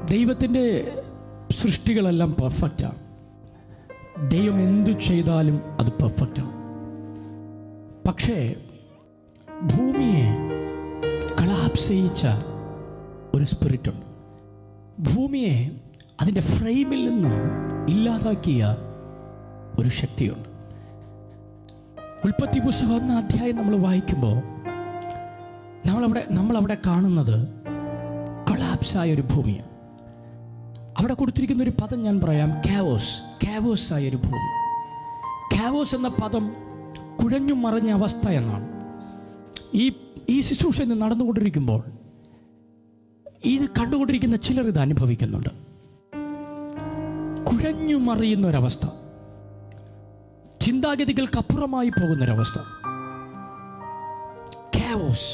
ദൈവത്തിൻ്റെ സൃഷ്ടികളെല്ലാം പെർഫെക്റ്റാണ് ദൈവം എന്തു ചെയ്താലും അത് പെർഫെക്റ്റാണ് പക്ഷേ ഭൂമിയെ കളാപ്സ് ചെയ്യിച്ച ഒരു സ്പിരിറ്റ് ഉണ്ട് ഭൂമിയെ അതിൻ്റെ ഫ്രെയിമിൽ നിന്ന് ഇല്ലാതാക്കിയ ഒരു ശക്തിയുണ്ട് ഉൽപ്പത്തി പുസ്തകം ഒന്ന അധ്യായം നമ്മൾ വായിക്കുമ്പോൾ നമ്മളവിടെ നമ്മളവിടെ കാണുന്നത് കൊളാപ്സായ ഒരു ഭൂമിയാണ് അവിടെ കൊടുത്തിരിക്കുന്ന ഒരു പദം ഞാൻ പറയാം കാവോസ് കാവോസ് ആയ ഒരു ഭൂമി കാവോസ് എന്ന പദം കുഴഞ്ഞു മറഞ്ഞ അവസ്ഥ എന്നാണ് ഈ ഈ ശുശ്രൂഷ ഇന്ന് നടന്നുകൊണ്ടിരിക്കുമ്പോൾ ഇത് കണ്ടുകൊണ്ടിരിക്കുന്ന ചിലർ ഇത് അനുഭവിക്കുന്നുണ്ട് കുഴഞ്ഞു മറിയുന്ന ഒരവസ്ഥ ചിന്താഗതികൾക്കപ്പുറമായി പോകുന്നൊരവസ്ഥ കാവോസ്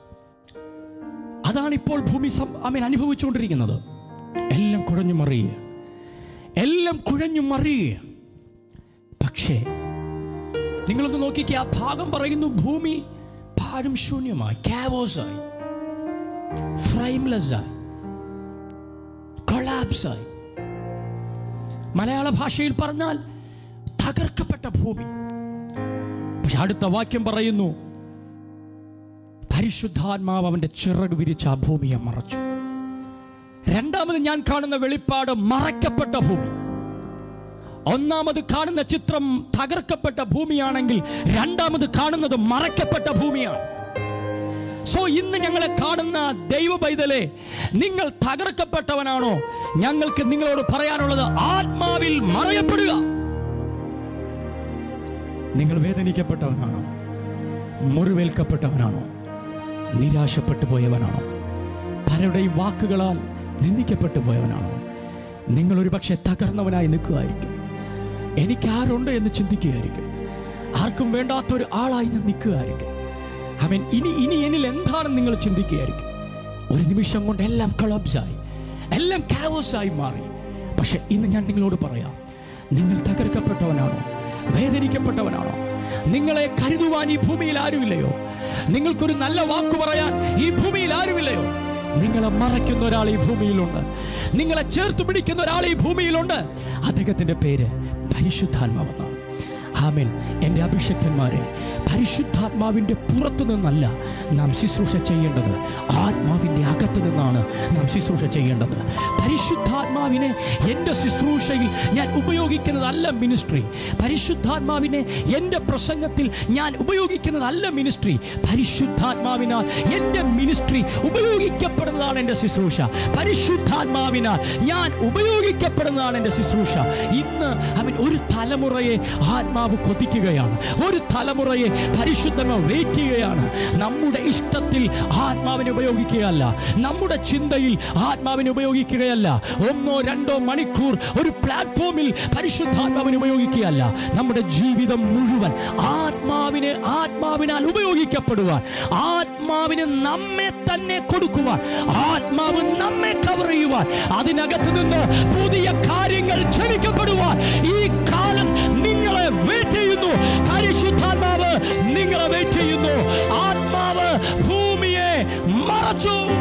അതാണ് ഇപ്പോൾ ഭൂമി അമീൻ അനുഭവിച്ചുകൊണ്ടിരിക്കുന്നത് എല്ലാം കുഴഞ്ഞു മറിയുക എല്ലാം കുഴഞ്ഞു മറിയുക പക്ഷേ നിങ്ങളൊന്ന് നോക്കിക്കേ ആ ഭാഗം പറയുന്നു ഭൂമി പാഴും ശൂന്യമായി കാവോസായി ഫ്രൈംലെസ് ആയി കൊളാപ്സ് ആയി മലയാള ഭാഷയിൽ പറഞ്ഞാൽ തകർക്കപ്പെട്ട ഭൂമി പക്ഷെ അടുത്ത വാക്യം പറയുന്നു പരിശുദ്ധാത്മാവ് അവന്റെ ചിറക് വിരിച്ച ആ ഭൂമിയെ മറച്ചു രണ്ടാമത് ഞാൻ കാണുന്ന വെളിപ്പാട് മറയ്ക്കപ്പെട്ട ഭൂമി ഒന്നാമത് കാണുന്ന ചിത്രം തകർക്കപ്പെട്ട ഭൂമിയാണെങ്കിൽ രണ്ടാമത് കാണുന്നത് മറയ്ക്കപ്പെട്ട ഭൂമിയാണ് സോ ഇന്ന് ഞങ്ങളെ കാണുന്ന ദൈവ പൈതലെ നിങ്ങൾ തകർക്കപ്പെട്ടവനാണോ ഞങ്ങൾക്ക് നിങ്ങളോട് പറയാനുള്ളത് ആത്മാവിൽ മറയപ്പെടുക നിങ്ങൾ വേദനിക്കപ്പെട്ടവനാണോ മുറിവേൽക്കപ്പെട്ടവനാണോ നിരാശപ്പെട്ടു പോയവനാണോ പലരുടെയും വാക്കുകളാൽ നിന്ദിക്കപ്പെട്ടു പോയവനാണോ നിങ്ങൾ ഒരു പക്ഷെ തകർന്നവനായി നിൽക്കുകയായിരിക്കും എനിക്ക് ആരുണ്ട് എന്ന് ചിന്തിക്കുകയായിരിക്കും ആർക്കും വേണ്ടാത്തൊരു ആളായി ഞാൻ നിൽക്കുകയായിരിക്കും അവൻ ഇനി ഇനി എന്നിൽ എന്താണെന്ന് നിങ്ങൾ ചിന്തിക്കുകയായിരിക്കും ഒരു നിമിഷം കൊണ്ട് എല്ലാം കൊളബ്സായി എല്ലാം കാവോസായി മാറി പക്ഷെ ഇന്ന് ഞാൻ നിങ്ങളോട് പറയാം നിങ്ങൾ തകർക്കപ്പെട്ടവനാണോ വേദനിക്കപ്പെട്ടവനാണോ നിങ്ങളെ കരുതുവാൻ ഈ ഭൂമിയിൽ ആരുമില്ലയോ നിങ്ങൾക്കൊരു നല്ല വാക്ക് പറയാൻ ഈ ഭൂമിയിൽ ആരുമില്ലയോ നിങ്ങളെ മറയ്ക്കുന്ന ഒരാൾ ഈ ഭൂമിയിലുണ്ട് നിങ്ങളെ ചേർത്ത് പിടിക്കുന്ന ഒരാൾ ഈ ഭൂമിയിലുണ്ട് അദ്ദേഹത്തിന്റെ പേര് പരിശുദ്ധാത്മാവെന്നാണ് ആമേൻ എൻ്റെ അഭിഷക്തന്മാരെ പരിശുദ്ധാത്മാവിൻ്റെ പുറത്തു നിന്നല്ല നാം ശുശ്രൂഷ ചെയ്യേണ്ടത് ആത്മാവിൻ്റെ അകത്ത് നിന്നാണ് നാം ശുശ്രൂഷ ചെയ്യേണ്ടത് പരിശുദ്ധാത്മാവിനെ എൻ്റെ ശുശ്രൂഷയിൽ ഞാൻ ഉപയോഗിക്കുന്നതല്ല മിനിസ്ട്രി പരിശുദ്ധാത്മാവിനെ എൻ്റെ പ്രസംഗത്തിൽ ഞാൻ ഉപയോഗിക്കുന്നതല്ല മിനിസ്ട്രി പരിശുദ്ധാത്മാവിനാൽ എൻ്റെ മിനിസ്ട്രി ഉപയോഗിക്കപ്പെടുന്നതാണ് എൻ്റെ ശുശ്രൂഷ പരിശുദ്ധാത്മാവിനാൽ ഞാൻ ഉപയോഗിക്കപ്പെടുന്നതാണ് എൻ്റെ ശുശ്രൂഷ ഇന്ന് അവൻ ഒരു തലമുറയെ ആത്മാവ് കൊതിക്കുകയാണ് ഒരു തലമുറയെ പരിശുദ്ധമ വെയിറ്റ് ചെയ്യുകയാണ് നമ്മുടെ ഇഷ്ടത്തിൽ ആത്മാവിനെ ഉപയോഗിക്കുകയല്ല നമ്മുടെ ചിന്തയിൽ ആത്മാവിനെ ഉപയോഗിക്കുകയല്ല ഒന്നോ രണ്ടോ മണിക്കൂർ ഒരു പ്ലാറ്റ്ഫോമിൽ പരിശുദ്ധാത്മാവിനെ ഉപയോഗിക്കുകയല്ല നമ്മുടെ ജീവിതം മുഴുവൻ ആത്മാവിനെ ആത്മാവിനാൽ ഉപയോഗിക്കപ്പെടുവാൻ ആത്മാവിന് നമ്മെ തന്നെ കൊടുക്കുവാൻ ആത്മാവ് നമ്മെ കവർ ചെയ്യുവാൻ അതിനകത്ത് നിന്ന് പുതിയ കാര്യങ്ങൾ ക്ഷണിക്കപ്പെടുവാൻ ഈ കാലം നിങ്ങളെ വെയിറ്റ് ചെയ്യുന്നു പരിശുദ്ധാത്മാവ് നിങ്ങളെ വെയിറ്റ് ചെയ്യുന്നു ആത്മാവ് ഭൂമിയെ മറച്ചു